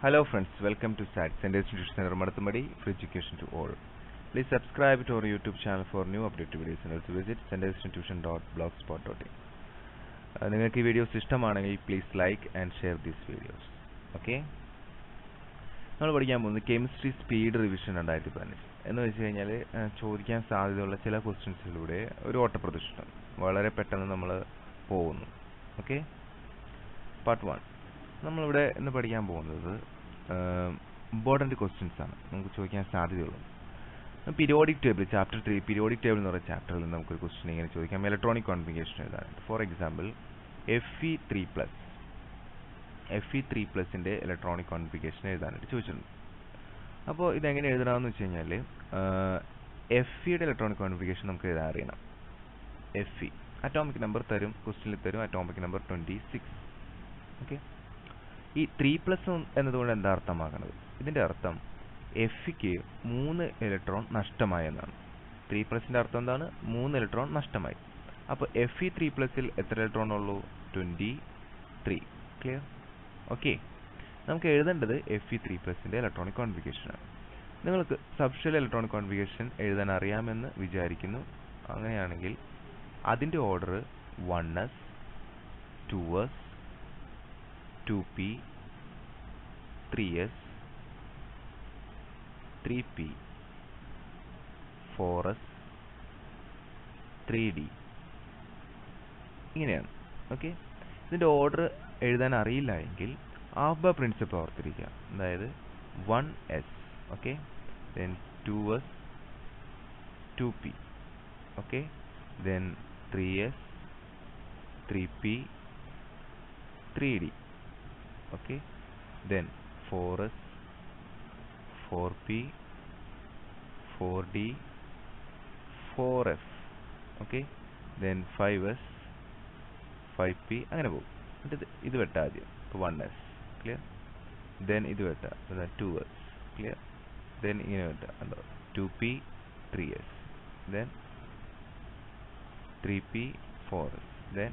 Hello friends, welcome to SAT, Center Institution Center Madathumadi for Education to All. Please subscribe to our YouTube channel for new updated videos and also visit centerinstitution.blogspot.in. Uh, നിങ്ങൾക്ക് ഈ videos ഇഷ്ടമാണെങ്കിൽ please like and share these videos okay നമ്മൾ പഠിക്കാൻ പോകുന്നത് chemistry speed revision രണ്ടായിരത്തി പതിനഞ്ച് എന്ന് വെച്ച് കഴിഞ്ഞാൽ ചോദിക്കാൻ സാധ്യതയുള്ള ചില ക്വസ്റ്റ്യൻസിലൂടെ ഒരു ഓട്ടപ്രദർശനം വളരെ പെട്ടെന്ന് നമ്മൾ പോകുന്നു ഓക്കെ പാർട്ട് വൺ നമ്മളിവിടെ ഇന്ന് പഠിക്കാൻ പോകുന്നത് ഇമ്പോർട്ടൻറ്റ് ക്വസ്റ്റ്യൻസ് ആണ് നമുക്ക് ചോദിക്കാൻ സാധ്യതയുള്ളത് periodic table chapter three periodic table എന്ന് പറയുന്ന ചാപ്റ്ററിൽ നിന്ന് നമുക്കൊരു ക്വസ്റ്റ്യൻ ഇങ്ങനെ ചോദിക്കാം ഇലക്ട്രോണിക് കോൺഫിഗേഷൻ എഴുതാനായിട്ട് for example F E three plus F E three പ്ലസിൻ്റെ ഇലക്ട്രോണിക് കോൺഫിഗേഷൻ എഴുതാനായിട്ട് ചോദിച്ചിട്ടുണ്ട് അപ്പോൾ ഇതെങ്ങനെ എഴുതണമെന്ന് വെച്ച് കഴിഞ്ഞാൽ എഫ് ഇയുടെ ഇലക്ട്രോണിക് കോൺഫിഗേഷൻ നമുക്ക് എഴുതാൻ അറിയണം എഫ് ഇ അറ്റോമിക് നമ്പർ തരും ക്വസ്റ്റ്യനിൽ തരും atomic number twenty six okay ഈ ത്രീ പ്ലസ് എന്നതുകൊണ്ട് എന്താ അർത്ഥമാക്കുന്നത് ഇതിൻ്റെ അർത്ഥം എഫിക്ക് മൂന്ന് ഇലക്ട്രോൺ നഷ്ടമായി എന്നാണ് ത്രീ പ്ലസിൻ്റെ അർത്ഥം എന്താണ് മൂന്ന് ഇലക്ട്രോൺ നഷ്ടമായി അപ്പോൾ എഫ് ഇ ത്രീ പ്ലസിൽ എത്ര ഇലക്ട്രോൺ ഉള്ളൂ ട്വൻറ്റി ത്രീ ക്ലിയർ ഓക്കെ നമുക്ക് എഴുതേണ്ടത് എഫ് ഇ ത്രീ പ്ലസിൻ്റെ ഇലക്ട്രോണിക് കോൺഫിഗേഷനാണ് നിങ്ങൾക്ക് സബ്ഷൽ ഇലക്ട്രോണിക് കോൺഫിഗേഷൻ എഴുതാൻ അറിയാമെന്ന് വിചാരിക്കുന്നു അങ്ങനെയാണെങ്കിൽ അതിൻ്റെ order one S two S two P three S three P four S three D ഇങ്ങനെയാണ് ഓക്കെ ഇതിൻ്റെ ഓർഡർ എഴുതാൻ അറിയില്ല എങ്കിൽ ആഫ്ബ പ്രിൻസിപ്പിൾ ഓർത്തിരിക്കുക അതായത് one S okay then two S two P okay then three S three P three D okay then 4s 4p 4d 4f okay then 5s 5p അങ്ങനെ പോകും എന്നിട്ട് ഇത് വെട്ട ആദ്യം ഇപ്പോൾ വൺ എസ് ക്ലിയർ ദെൻ ഇത് വെട്ട ടു എസ് ക്ലിയർ ദെൻ ഇങ്ങനെ വെട്ട ഉണ്ടോ two P three S then three P four S then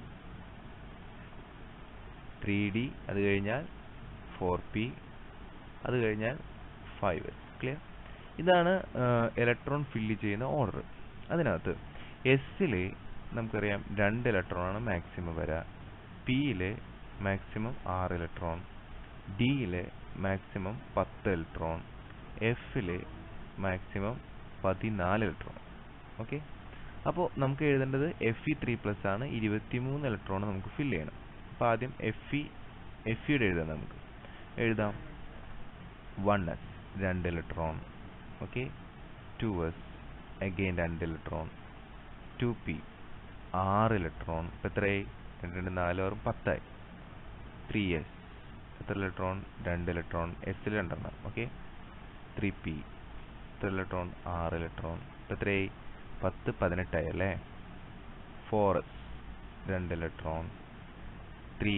three D അത് കഴിഞ്ഞാൽ ഫോർ പി അത് കഴിഞ്ഞാൽ ഫൈവ് എസ് ക്ലിയർ ഇതാണ് ഇലക്ട്രോൺ ഫില്ല് ചെയ്യുന്ന ഓർഡർ അതിനകത്ത് എസ്സിൽ നമുക്കറിയാം രണ്ട് ഇലക്ട്രോണാണ് മാക്സിമം വരിക പിയിലെ മാക്സിമം ആറ് ഇലക്ട്രോൺ ഡിയിലെ മാക്സിമം പത്ത് ഇലക്ട്രോൺ എഫിലെ മാക്സിമം പതിനാല് ഇലക്ട്രോൺ ഓക്കെ അപ്പോൾ നമുക്ക് എഴുതേണ്ടത് എഫ് ഇ ത്രീ പ്ലസ് ആണ് ഇരുപത്തിമൂന്ന് ഇലക്ട്രോൺ നമുക്ക് ഫില്ല് ചെയ്യണം അപ്പോൾ ആദ്യം എഫ് ഇ എഫ് ഇയുടെ എഴുതാം നമുക്ക് എഴുതാം വൺ എസ് രണ്ട് electron okay two S again രണ്ട് ഇലക്ട്രോൺ ടു പി ആറ് ഇലക്ട്രോൺ ഇപ്പം എത്രയായി രണ്ട് രണ്ട് നാല് ആറും പത്തായി ത്രീ എസ് എത്ര ഇലക്ട്രോൺ രണ്ട് ഇലക്ട്രോൺ എസിൽ രണ്ടെണ്ണം ഓക്കെ ത്രീ പി എത്ര ഇലക്ട്രോൺ ആറ് ഇലക്ട്രോൺ ഇപ്പം എത്രയായി പത്ത് പതിനെട്ടായി അല്ലേ ഫോർ എസ് രണ്ട് ഇലക്ട്രോൺ ത്രീ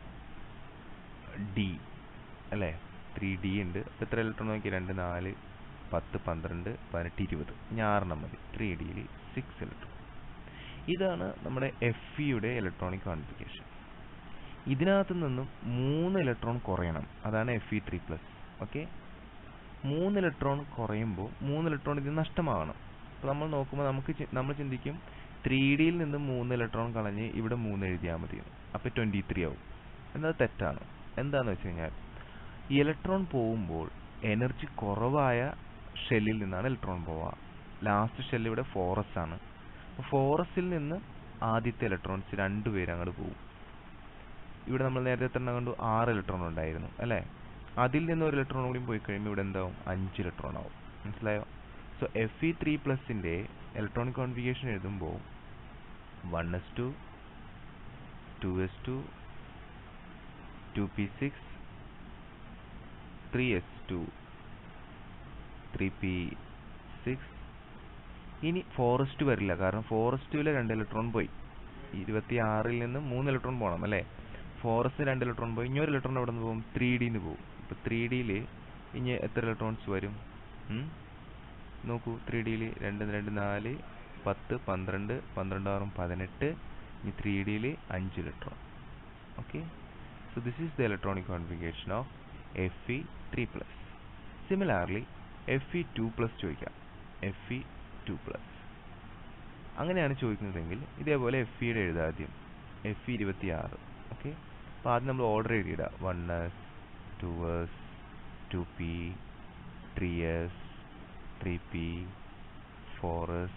ഡി അല്ലേ ത്രീ ഡി ഉണ്ട് അപ്പോൾ എത്ര ഇലക്ട്രോൺ നോക്കി രണ്ട് നാല് പത്ത് പന്ത്രണ്ട് പതിനെട്ട് ഇരുപത് ഇനി ആറെണ്ണം മതി ത്രീ ഡിയിൽ സിക്സ് ഇലക്ട്രോൺ ഇതാണ് നമ്മുടെ എഫ് ഇയുടെ ഇലക്ട്രോണിക് കോൺഫിഗേഷൻ ഇതിനകത്ത് നിന്നും മൂന്ന് ഇലക്ട്രോൺ കുറയണം അതാണ് F E three plus okay മൂന്ന് ഇലക്ട്രോൺ കുറയുമ്പോൾ മൂന്ന് ഇലക്ട്രോൺ ഇത് നഷ്ടമാകണം അപ്പോൾ നമ്മൾ നോക്കുമ്പോൾ നമുക്ക് നമ്മൾ ചിന്തിക്കും ത്രീ ഡിയിൽ നിന്ന് മൂന്ന് ഇലക്ട്രോൺ കളഞ്ഞ് ഇവിടെ മൂന്ന് എഴുതിയാൽ മതി അപ്പോൾ ട്വൻറ്റി ത്രീ ആവും എന്നത് തെറ്റാണ് എന്താണെന്ന് വെച്ച് കഴിഞ്ഞാൽ ഇലക്ട്രോൺ പോകുമ്പോൾ എനർജി കുറവായ ഷെല്ലിൽ നിന്നാണ് ഇലക്ട്രോൺ പോവുക ലാസ്റ്റ് ഷെല്ല് ഇവിടെ ഫോറസ് ആണ് അപ്പോൾ ഫോറസിൽ നിന്ന് ആദ്യത്തെ ഇലക്ട്രോൺസ് രണ്ടുപേരും അങ്ങോട്ട് പോകും ഇവിടെ നമ്മൾ നേരത്തെ എത്ര എണ്ണം കണ്ടു ആറ് ഇലക്ട്രോൺ ഉണ്ടായിരുന്നു അല്ലേ അതിൽ നിന്ന് ഒരു ഇലക്ട്രോൺ കൂടി പോയി കഴിയുമ്പോൾ ഇവിടെ എന്താവും അഞ്ച് ഇലക്ട്രോൺ ആവും മനസ്സിലായോ സോ എഫ് ഇ ത്രീ പ്ലസിൻ്റെ ഇലക്ട്രോണിക് കോൺഫിഗേഷൻ എഴുതുമ്പോൾ one S two two S two two P six three S two three P six ഇനി ഫോറസ്റ്റ് വരില്ല കാരണം ഫോറസ്റ്റിലെ രണ്ട് ഇലക്ട്രോൺ പോയി ഇരുപത്തി ആറിൽ നിന്ന് മൂന്ന് ഇലക്ട്രോൺ പോകണം അല്ലേ ഫോറസ്റ്റ് രണ്ട് ഇലക്ട്രോൺ പോയി ഇനി ഒരു ഇലക്ട്രോൺ എവിടെ നിന്ന് പോകും ത്രീ ഡിന്ന് പോകും ഇപ്പോൾ ത്രീ ഡിയിൽ ഇനി എത്ര ഇലക്ട്രോൺസ് വരും നോക്കൂ ത്രീ ഡിയിൽ രണ്ട് രണ്ട് നാല് പത്ത് പന്ത്രണ്ട് പന്ത്രണ്ട് ആറും പതിനെട്ട് ഇനി ത്രീ ഡിയിൽ അഞ്ച് electron okay So this is the electronic configuration of Fe three plus similarly F E two plus ചോദിക്കാം എഫ് ഇ ടു പ്ലസ് അങ്ങനെയാണ് ചോദിക്കുന്നതെങ്കിൽ ഇതേപോലെ എഫ് ഇയുടെ എഴുതാം ആദ്യം എഫ് ഇ ഇരുപത്തി ആറ് ഓക്കെ അപ്പോൾ ആദ്യം നമ്മൾ ഓർഡർ എഴുതിയിടാം one S two S two P three S three P four S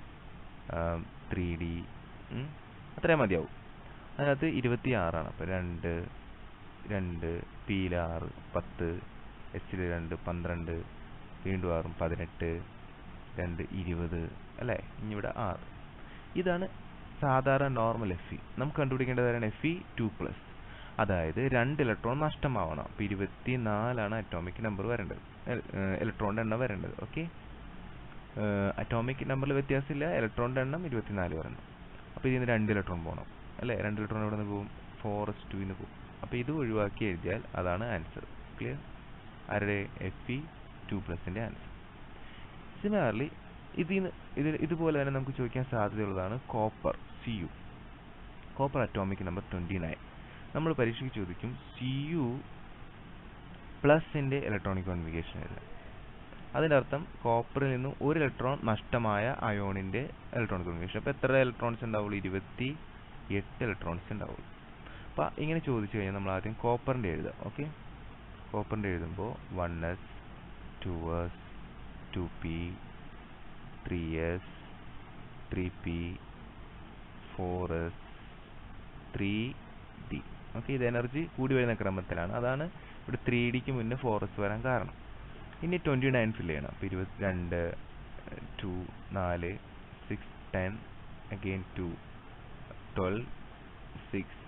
three D അത്രയും മതിയാവും അതിനകത്ത് ഇരുപത്തി ആറാണ് അപ്പോൾ രണ്ട് രണ്ട് പിയിൽ ആറ് പത്ത് എച്ചിൽ രണ്ട് പന്ത്രണ്ട് വീണ്ടും ആറും പതിനെട്ട് രണ്ട് ഇരുപത് അല്ലേ ഇനി ഇവിടെ ആറ് ഇതാണ് സാധാരണ നോർമൽ എഫ് ഇ നമുക്ക് കണ്ടുപിടിക്കേണ്ടതാണ് എഫ് ഇ ടു പ്ലസ് അതായത് രണ്ട് ഇലക്ട്രോൺ നഷ്ടമാവണം അപ്പോൾ ഇരുപത്തി നാലാണ് അറ്റോമിക് നമ്പർ വരേണ്ടത് ഇലക്ട്രോണിൻ്റെ എണ്ണം വരേണ്ടത് ഓക്കെ അറ്റോമിക് നമ്പറിൽ വ്യത്യാസമില്ല ഇലക്ട്രോണിൻ്റെ എണ്ണം ഇരുപത്തിനാല് വരണം അപ്പോൾ ഇതിൽ നിന്ന് രണ്ട് ഇലക്ട്രോൺ പോകണം അല്ലേ രണ്ട് ഇലക്ട്രോൺ എവിടെ നിന്ന് പോകും ഫോർ എസ് ടുവിൽ പോകും അപ്പോൾ ഇത് ഒഴിവാക്കി എഴുതിയാൽ അതാണ് ആൻസർ ക്ലിയർ ആരുടെ എഫ് ഇ ടു പ്ലസിൻ്റെ ആൻസർ സിമിലർലി ഇതിന് ഇതിൽ ഇതുപോലെ തന്നെ നമുക്ക് ചോദിക്കാൻ സാധ്യതയുള്ളതാണ് copper C U copper atomic number twenty nine നമ്മൾ പരീക്ഷയ്ക്ക് ചോദിക്കും സി യു പ്ലസിൻ്റെ ഇലക്ട്രോണിക് കോൺഫിഗേഷൻ എഴുതാം അതിൻ്റെ അർത്ഥം കോപ്പറിൽ നിന്നും ഒരു ഇലക്ട്രോൺ നഷ്ടമായ അയോണിൻ്റെ ഇലക്ട്രോണിക് കോൺഫിഗേഷൻ അപ്പോൾ എത്ര ഇലക്ട്രോൺസ് ഉണ്ടാവുള്ളൂ ഇരുപത്തി എട്ട് ഇലക്ട്രോൺസ് ഉണ്ടാവുള്ളൂ അപ്പോൾ ഇങ്ങനെ ചോദിച്ചു കഴിഞ്ഞാൽ നമ്മൾ ആദ്യം കോപ്പറിൻ്റെ എഴുതാം ഓക്കെ കോപ്പറിൻ്റെ എഴുതുമ്പോൾ one S two S two P three S three P four S three D okay ഇത് എനർജി കൂടി വരുന്ന ക്രമത്തിലാണ് അതാണ് ഇവിടെ ത്രീ ഡിക്ക് മുന്നേ ഫോർ എസ് വരാൻ കാരണം ഇനി ട്വൻറ്റി നയൻ ഫില്ല് ചെയ്യണം അപ്പോൾ ഇരുപത്തിരണ്ട് ടു നാല് six ten again two twelve six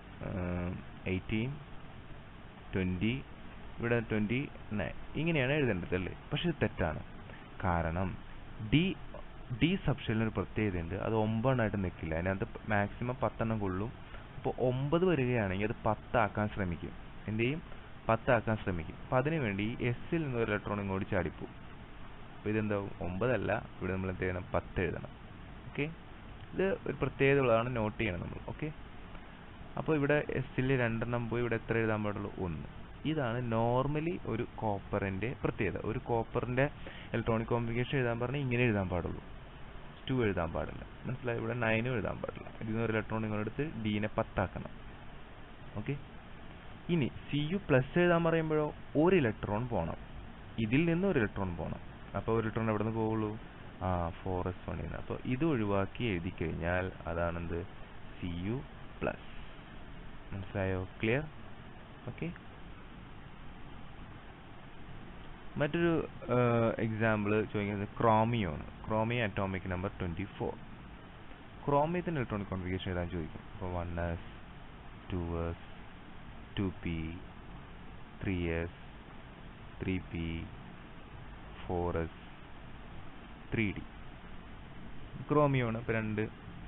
eighteen twenty ഇവിടെ ട്വൻറ്റി നയൻ ഇങ്ങനെയാണ് എഴുതേണ്ടത് അല്ലേ പക്ഷെ ഇത് തെറ്റാണ് കാരണം ഡി ഡി സബ്ഷനിൽ ഒരു പ്രത്യേകതയുണ്ട് അത് ഒമ്പതെണ്ണമായിട്ട് നിൽക്കില്ല അതിനകത്ത് മാക്സിമം പത്തെണ്ണം കൊള്ളും അപ്പോൾ ഒമ്പത് വരികയാണെങ്കിൽ അത് പത്താക്കാൻ ശ്രമിക്കും എന്ത് ചെയ്യും പത്താക്കാൻ ശ്രമിക്കും അപ്പം അതിനു വേണ്ടി എസ്സിൽ നിന്ന് ഒരു ഇലക്ട്രോൺ ഇങ്ങോട്ട് ചാടിപ്പോവും അപ്പോൾ ഇതെന്താവും ഒമ്പതല്ല ഇവിടെ നമ്മൾ എന്ത് ചെയ്യണം പത്ത് എഴുതണം ഓക്കെ ഇത് ഒരു പ്രത്യേകത ഉള്ളതാണ് നോട്ട് ചെയ്യണം നമ്മൾ ഓക്കെ അപ്പോൾ ഇവിടെ എസ്സിൽ രണ്ടെണ്ണം പോയി ഇവിടെ എത്ര എഴുതാൻ പാടുള്ളൂ ഒന്ന് ഇതാണ് നോർമലി ഒരു കോപ്പറിൻ്റെ പ്രത്യേകത ഒരു കോപ്പറിൻ്റെ ഇലക്ട്രോണിക് കോംപ്ലിക്കേഷൻ എഴുതാൻ പറഞ്ഞാൽ ഇങ്ങനെ എഴുതാൻ പാടുള്ളൂ ടു എഴുതാൻ പാടില്ല മനസ്സിലായി ഇവിടെ നയനും എഴുതാൻ പാടില്ല ഇതിൽ നിന്ന് ഒരു ഇലക്ട്രോൺ നിങ്ങളെടുത്ത് ഡീനെ പത്താക്കണം ഓക്കെ ഇനി സി യു പ്ലസ് എഴുതാൻ പറയുമ്പോഴോ ഒരു ഇലക്ട്രോൺ പോകണം ഇതിൽ നിന്ന് ഒരു ഇലക്ട്രോൺ പോകണം അപ്പോൾ ഒരു ഇലക്ട്രോൺ എവിടെ നിന്ന് പോവുള്ളൂ ആ ഫോർ എസ് വണ്ണിൽ നിന്ന് അപ്പോൾ ഇത് ഒഴിവാക്കി എഴുതി കഴിഞ്ഞാൽ അതാണെന്ത് സി യു പ്ലസ് മനസ്സിലായോ ക്ലിയർ ഓക്കെ മറ്റൊരു എക്സാമ്പിൾ ചോദിക്കുന്നത് ക്രോമിയോ ആണ് chromium atomic number twenty four ക്രോമിയത്തിൻ്റെ ഇലക്ട്രോണിക് കോൺഫിഗേഷൻ എഴുതാൻ ചോദിക്കും അപ്പോൾ one S two S two P three S three P four S three D chromium ആണ് ഇപ്പോൾ രണ്ട്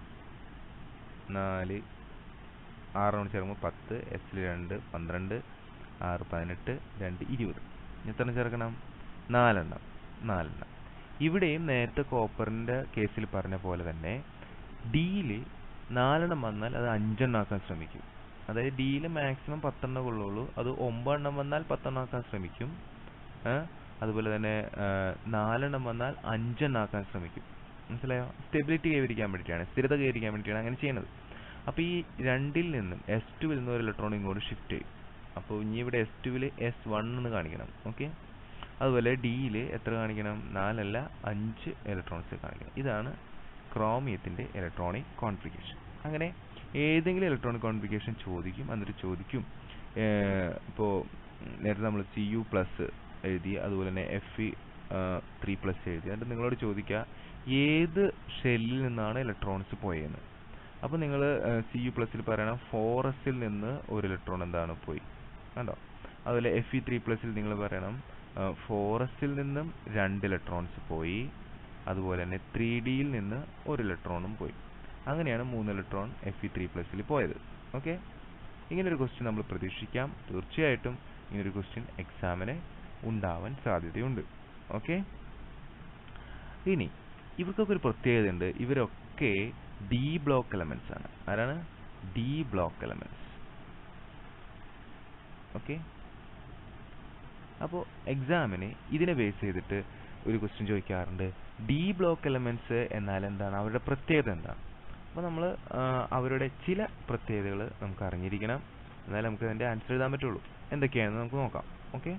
നാല് ആറോട് ചേർക്കുമ്പോൾ പത്ത് എസിൽ രണ്ട് പന്ത്രണ്ട് ആറ് പതിനെട്ട് രണ്ട് ഇരുപത് എത്ര ചേർക്കണം നാലെണ്ണം നാലെണ്ണം ഇവിടെയും നേരത്തെ കോപ്പറിൻ്റെ കേസിൽ പറഞ്ഞ പോലെ തന്നെ ഡിയിൽ നാലെണ്ണം വന്നാൽ അത് അഞ്ചെണ്ണം ആക്കാൻ ശ്രമിക്കും അതായത് ഡിയിൽ മാക്സിമം പത്തെണ്ണം കൊള്ളുള്ളൂ അത് ഒമ്പതെണ്ണം വന്നാൽ പത്തെണ്ണം ആക്കാൻ ശ്രമിക്കും അതുപോലെ തന്നെ നാലെണ്ണം വന്നാൽ അഞ്ചെണ്ണം ആക്കാൻ ശ്രമിക്കും മനസ്സിലായോ സ്റ്റെബിലിറ്റി കൈവരിക്കാൻ വേണ്ടിയിട്ടാണ് സ്ഥിരത കൈവരിക്കാൻ വേണ്ടിയിട്ടാണ് അങ്ങനെ ചെയ്യുന്നത് അപ്പോൾ ഈ രണ്ടിൽ നിന്നും എസ് ടുവിൽ നിന്ന് ഒരു ഇലക്ട്രോൺ ഇങ്ങോട്ട് ഷിഫ്റ്റ് ചെയ്യും അപ്പോൾ ഇനി ഇവിടെ എസ് ടുവിൽ എസ് വൺ എന്ന് കാണിക്കണം ഓക്കെ അതുപോലെ ഡിയിൽ എത്ര കാണിക്കണം നാലല്ല അഞ്ച് ഇലക്ട്രോൺസ് കാണിക്കണം ഇതാണ് ക്രോമിയത്തിൻ്റെ ഇലക്ട്രോണിക് കോൺഫിഗേഷൻ അങ്ങനെ ഏതെങ്കിലും ഇലക്ട്രോണിക് കോൺഫിഗേഷൻ ചോദിക്കും എന്നിട്ട് ചോദിക്കും ഇപ്പോൾ നേരത്തെ നമ്മൾ സി യു പ്ലസ് എഴുതി അതുപോലെ തന്നെ എഫ് ഇ ത്രീ പ്ലസ് എഴുതി എന്നിട്ട് നിങ്ങളോട് ചോദിക്കുക ഏത് ഷെല്ലിൽ നിന്നാണ് ഇലക്ട്രോൺസ് പോയെന്ന് അപ്പോൾ നിങ്ങൾ സി യു പ്ലസിൽ പറയണം ഫോർ എസിൽ നിന്ന് ഒരു ഇലക്ട്രോൺ എന്താണ് പോയി കണ്ടോ അതുപോലെ എഫ് ഇ ത്രീ പ്ലസിൽ നിങ്ങൾ പറയണം ഫോർ എസിൽ നിന്നും രണ്ട് ഇലക്ട്രോൺസ് പോയി അതുപോലെ തന്നെ ത്രീ ഡിയിൽ നിന്ന് ഒരു ഇലക്ട്രോണും പോയി അങ്ങനെയാണ് മൂന്ന് ഇലക്ട്രോൺ എഫ് ഇ ത്രീ പ്ലസിൽ പോയത് ഓക്കെ ഇങ്ങനൊരു ക്വസ്റ്റ്യൻ നമ്മൾ പ്രതീക്ഷിക്കാം തീർച്ചയായിട്ടും ഇങ്ങനൊരു ക്വസ്റ്റ്യൻ എക്സാമിന് ഉണ്ടാവാൻ സാധ്യതയുണ്ട് ഓക്കെ ഇനി ഇവർക്കൊക്കെ ഒരു പ്രത്യേകതയുണ്ട് ഇവരൊക്കെ ഡി ബ്ലോക്ക് എലമെന്റ്സ് ആണ് ആരാണ് ഡി ബ്ലോക്ക് എലമെന്റ്സ് ഓക്കെ അപ്പോൾ എക്സാമിന് ഇതിനെ ബേസ് ചെയ്തിട്ട് ഒരു ക്വസ്റ്റ്യൻ ചോദിക്കാറുണ്ട് ഡി ബ്ലോക്ക് എലമെന്റ്സ് എന്നാൽ എന്താണ് അവരുടെ പ്രത്യേകത എന്താണ് അപ്പോൾ നമ്മൾ അവരുടെ ചില പ്രത്യേകതകൾ നമുക്ക് അറിഞ്ഞിരിക്കണം എന്നാലേ നമുക്ക് അതിൻ്റെ ആൻസർ എഴുതാൻ പറ്റുള്ളൂ എന്തൊക്കെയാണെന്ന് നമുക്ക് നോക്കാം okay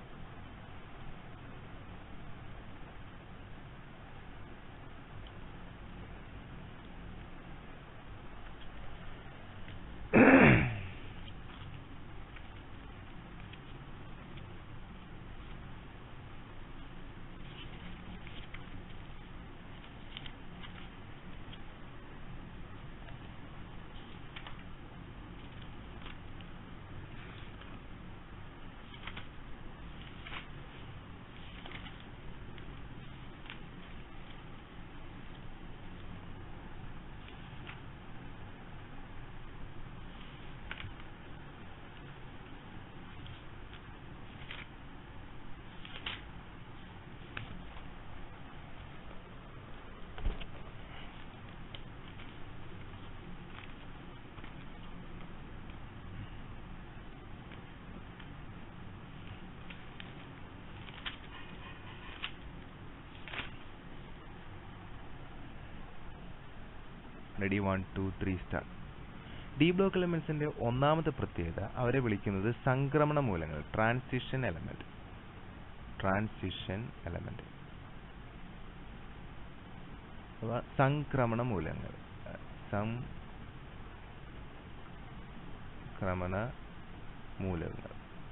ready one two three start D block എലമെന്റ്സിന്റെ ഒന്നാമത്തെ പ്രത്യേകത അവരെ വിളിക്കുന്നത് സംക്രമണ മൂലങ്ങൾ ട്രാൻസിഷൻ എലമെന്റ് ട്രാൻസിഷൻ എലമെന്റ് അഥവാ സംക്രമണ മൂലങ്ങൾ സംക്രമണ മൂലങ്ങൾ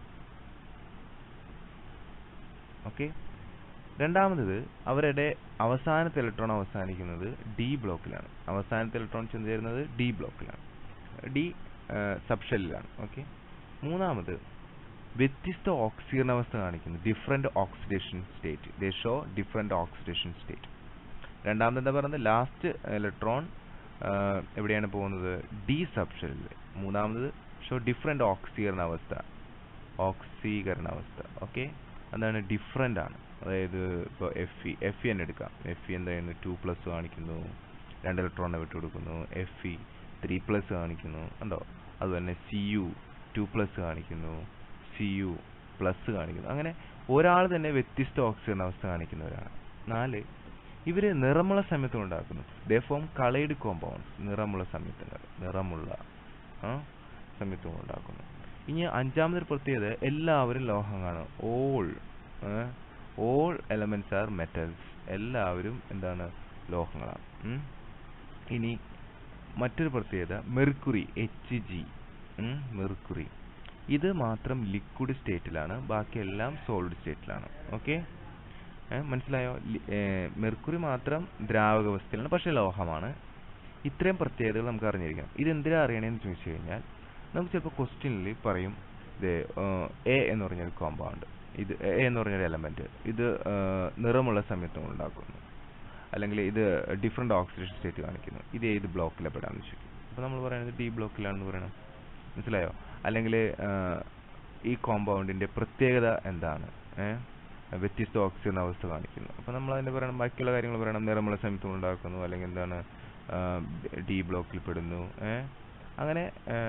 ഓക്കെ രണ്ടാമത് അവരുടെ അവസാനത്തെ ഇലക്ട്രോൺ അവസാനിക്കുന്നത് ഡി ബ്ലോക്കിലാണ് അവസാനത്തെ ഇലക്ട്രോൺ ചെന്ന് ചേരുന്നത് ഡി ബ്ലോക്കിലാണ് ഡി സബ്ഷെല്ലിലാണ് ഓക്കെ മൂന്നാമത് വ്യത്യസ്ത ഓക്സിജൻ അവസ്ഥ കാണിക്കുന്നു different oxidation state they show different oxidation state രണ്ടാമത് എന്താ പറയുന്നത് ലാസ്റ്റ് ഇലക്ട്രോൺ എവിടെയാണ് പോകുന്നത് ഡി സബ്ഷെല്ലിൽ മൂന്നാമത് ഷോ ഡിഫറെന്റ് ഓക്സീകരണ അവസ്ഥ ഓക്സീകരണ അവസ്ഥ ഓക്കെ എന്താണ് ഡിഫറെന്റ് ആണ് അതായത് ഇപ്പോൾ എഫ് ഇ എഫ് ഇ തന്നെ എടുക്കാം എഫ് ഇ എന്താണ് ടു പ്ലസ് കാണിക്കുന്നു രണ്ട് ഇലക്ട്രോണിനെ വിട്ടുകൊടുക്കുന്നു എഫ് ഇ ത്രീ പ്ലസ് കാണിക്കുന്നു ഉണ്ടോ അതുപോലെ സി യു ടു പ്ലസ് കാണിക്കുന്നു സി യു പ്ലസ് കാണിക്കുന്നു അങ്ങനെ ഒരാൾ തന്നെ വ്യത്യസ്ത ഓക്സിജൻ അവസ്ഥ കാണിക്കുന്നവരാണ് നാല് ഇവര് നിറമുള്ള സംയുക്തം ഉണ്ടാക്കുന്നു ദേ ഫോം കളേഡ് കോമ്പൗണ്ട്സ് നിറമുള്ള സംയുക്തങ്ങൾ നിറമുള്ള സംയുക്തങ്ങൾ ഉണ്ടാക്കുന്നു ഇനി അഞ്ചാമതൊരു പ്രത്യേകത എല്ലാവരും ലോഹങ്ങളാണ് all all elements are metals എല്ലാവരും എന്താണ് ലോഹങ്ങളാണ് ഇനി മറ്റൊരു പ്രത്യേകത മെർക്കുറി എച്ച് ജി മെർക്കുറി ഇത് മാത്രം ലിക്വിഡ് സ്റ്റേറ്റിലാണ് ബാക്കിയെല്ലാം സോളിഡ് സ്റ്റേറ്റിലാണ് ഓക്കെ മനസ്സിലായോ മെർക്കുറി മാത്രം ദ്രാവകാവസ്ഥയിലാണ് പക്ഷെ ലോഹമാണ് ഇത്രയും പ്രത്യേകതകൾ നമുക്ക് അറിഞ്ഞിരിക്കണം ഇത് എന്തിനാ അറിയണേന്ന് ചോദിച്ചു കഴിഞ്ഞാൽ നമുക്ക് ചിലപ്പോൾ ക്വസ്റ്റ്യനിൽ പറയും ഇത് എ എന്ന് പറഞ്ഞൊരു കോമ്പൗണ്ട് ഇത് എ എന്ന് പറഞ്ഞൊരു എലമെന്റ് ഇത് നിറമുള്ള സംയുക്തം ഉണ്ടാക്കുന്നു അല്ലെങ്കിൽ ഇത് ഡിഫറെന്റ് ഓക്സിഡേഷൻ സ്റ്റേറ്റ് കാണിക്കുന്നു ഇത് ഏത് ബ്ലോക്കിലെ പെടാന്ന് ചോദിക്കും അപ്പോൾ നമ്മൾ പറയുന്നത് ഡി ബ്ലോക്കിലാണെന്ന് പറയണം മനസ്സിലായോ അല്ലെങ്കിൽ ഈ കോമ്പൗണ്ടിന്റെ പ്രത്യേകത എന്താണ് വ്യത്യസ്ത ഓക്സിജൻ അവസ്ഥ കാണിക്കുന്നു അപ്പോൾ നമ്മൾ അതിന്റെ പറയണം ബാക്കിയുള്ള കാര്യങ്ങൾ പറയണം നിറമുള്ള സംയുക്തം ഉണ്ടാക്കുന്നു അല്ലെങ്കിൽ എന്താണ് ഡി ബ്ലോക്കിൽ പെടുന്നു അങ്ങനെ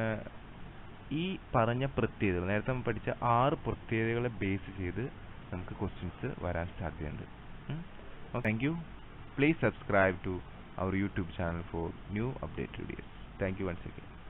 ഈ പറഞ്ഞ പ്രത്യേകതകൾ നേരത്തെ നമ്മൾ പഠിച്ച ആറ് പ്രത്യേകതകളെ ബേസ് ചെയ്ത് നമുക്ക് ക്വസ്റ്റ്യൻസ് വരാൻ സാധ്യതയുണ്ട് thank you please subscribe to our YouTube channel for new update videos thank you once again